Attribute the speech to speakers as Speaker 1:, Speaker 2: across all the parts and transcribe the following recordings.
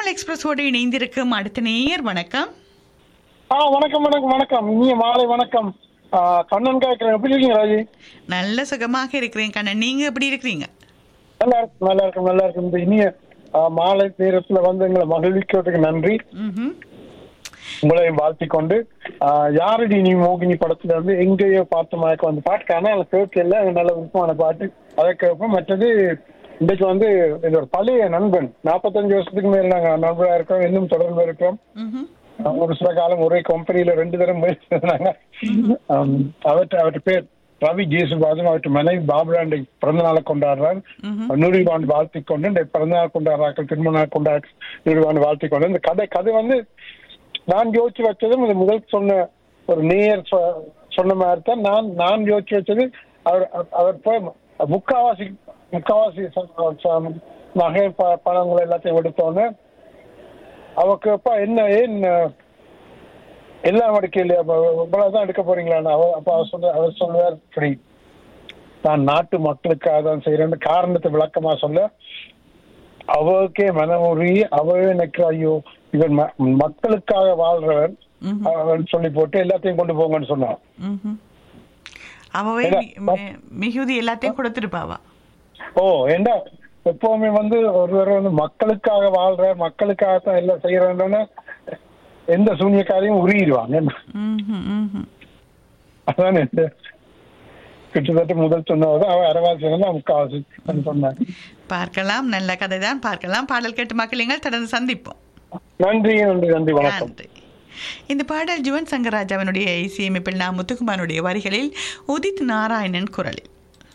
Speaker 1: தமிழ் எக்ஸ்பிரஸோடு இணைந்திருக்கும் அடுத்த நேயர் வணக்கம்
Speaker 2: ஆ வணக்கம் வணக்கம் வணக்கம் இனிய மாலை வணக்கம் ஆ, கண்ணன் கேட்கிறேன் எப்படி இருக்கீங்க ராஜி
Speaker 1: நல்ல சுகமாக இருக்கிறேன் கண்ணன் நீங்க எப்படி இருக்கிறீங்க
Speaker 2: நல்லா இருக்கு நல்லா இருக்கும் நல்லா இருக்கும் இந்த இனிய ஆ, மாலை நேரத்துல வந்து எங்களை மகிழ்விக்கிறதுக்கு நன்றி
Speaker 1: ம்ஹும்.
Speaker 2: உங்களையும் வாழ்த்திக் கொண்டு ஆ, யாரடி நீ மோகினி படத்துல வந்து எங்கேயோ பார்த்த மயக்கம் வந்து பாட்டு ஆனால் கேட்கல அது நல்ல விருப்பமான பாட்டு அதை கேட்போம் மற்றது இன்றைக்கு வந்து என்னோட பழைய நண்பன் நாற்பத்தஞ்சு வருஷத்துக்கு மேல நாங்க நண்பரா இருக்கோம் இன்னும் தொடர்பு இருக்கிறோம்
Speaker 1: ம்ஹும்.
Speaker 2: ஒரு சில காலம் ஒரே கம்பெனியில ரெண்டு தரம் முயற்சி செய்தாங்க அவர்கிட்ட அவர்கிட்ட பேர் ரவி ஜேசுபாதன் அவர்கிட்ட மனைவி பாபுராண்டை பிறந்த நாளை கொண்டாடுறார் நூறுபாண்டு வாழ்த்தி கொண்டு இந்த பிறந்த நாள் கொண்டாடுறார்கள் திருமண நாள் கொண்டாடு நூறுபாண்டு வாழ்த்தி கொண்டு இந்த கதை கதை வந்து நான் யோசிச்சு வச்சதும் இந்த முதல் சொன்ன ஒரு நேயர் சொ- சொன்ன மாதிரி தான் நான் நான் யோசிச்சு வச்சது அவர் அவர் போய் முக்காவாசி முக்காவாசி ச- ச- நகை ப- பணங்கள் எல்லாத்தையும் எடுத்தோன்னே அவக்கு அப்பா என்ன ஏன் எல்லாம் எடுக்கல இவ்வளவுதான் எடுக்க போறீங்களா அவ அப்ப அவர் சொல்ல அவர் சொல்லுவார் ஃப்ரீ நான் நாட்டு மக்களுக்காக தான் செய்யறேன்னு காரணத்தை விளக்கமா சொல்ல அவளுக்கே மனமுறி அவவே நினைக்கிற ஐயோ இவன் ம- மக்களுக்காக வாழ்றவன்
Speaker 1: ம்ஹும்.
Speaker 2: அவன் சொல்லி போட்டு எல்லாத்தையும் கொண்டு போங்கன்னு சொன்னான்
Speaker 1: ம்ஹும். அவவே
Speaker 2: இல்ல,
Speaker 1: மி- மி- மிகுதி எல்லாத்தையும் கொடுத்துருப்பாவா
Speaker 2: ஓ ஏண்டா எப்பவுமே வந்து ஒருவர் வந்து மக்களுக்காக வாழ்ற மக்களுக்காக தான் எல்லாம் செய்யறேன்னு எந்த சூன்யக்காரையும் உருகிடுவாங்க
Speaker 1: ம்ஹும், ம்ஹும்.
Speaker 2: அதான் இந்த கிட்டத்தட்ட முதல் சொன்னது அவன் அரவாசி வந்து முக்காவாசி சொன்னான்
Speaker 1: பார்க்கலாம் நல்ல கதை தான் பார்க்கலாம் பாடல் கேட்டு மக்களுங்கள் தொடர்ந்து சந்திப்போம்
Speaker 2: நன்றி நன்றி நன்றி வணக்கம்
Speaker 1: நன்றி இந்த பாடல் ஜுவன் சங்கராஜாவினுடைய இசையமைப்பில் நான் முத்துக்குமாரனுடைய வரிகளில் உதித் நாராயணன் குரலில்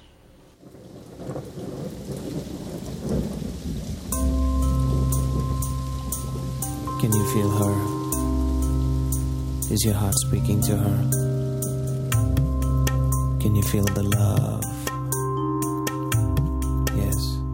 Speaker 3: Can you feel her? Is your heart speaking to her? Can you feel the love